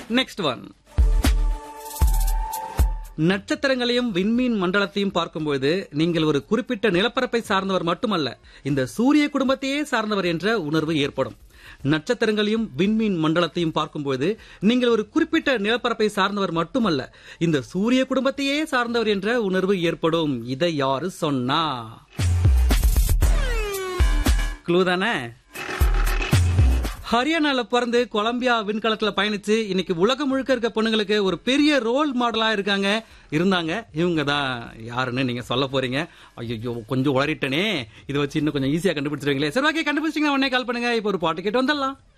next one நட்சத்திரங்களையும் விண்மீன் மண்டலத்தையும் பார்க்கும்போது நீங்கள் ஒரு குறிப்பிட்ட நிலப்பரப்பை சார்ந்தவர் மட்டுமல்ல இந்த சூரிய குடும்பத்தையே சார்ந்தவர் என்ற உணர்வு ஏற்படும் நட்சத்திரங்களையும் விண்மீன் மண்டலத்தையும் பார்க்கும்போது நீங்கள் ஒரு குறிப்பிட்ட நிலப்பரப்பை சார்ந்தவர் மட்டுமல்ல இந்த சூரிய குடும்பத்தையே சார்ந்தவர் என்ற உணர்வு ஏற்படும் இதை யாரு சொன்னா க்ளூ தானே ஹரியானால பிறந்து கொலம்பியா விண்கலத்துல பயணிச்சு இன்னைக்கு உலகம் முழுக்க இருக்க பொண்ணுங்களுக்கு ஒரு பெரிய ரோல் மாடலா இருக்காங்க இருந்தாங்க இவங்க தான் யாருன்னு நீங்க சொல்ல போறீங்க ஐயோ கொஞ்சம் உளறிட்டனே இதை வச்சு இன்னும் கொஞ்சம் ஈஸியா கண்டுபிடிச்சிருவீங்களே சரி ஓகே கண்டுபிடிச்சிங்கன்னா உடனே கால் பண்ணுங்க இப்போ ஒரு பாட்டு கேட்டு வந்துடலாம்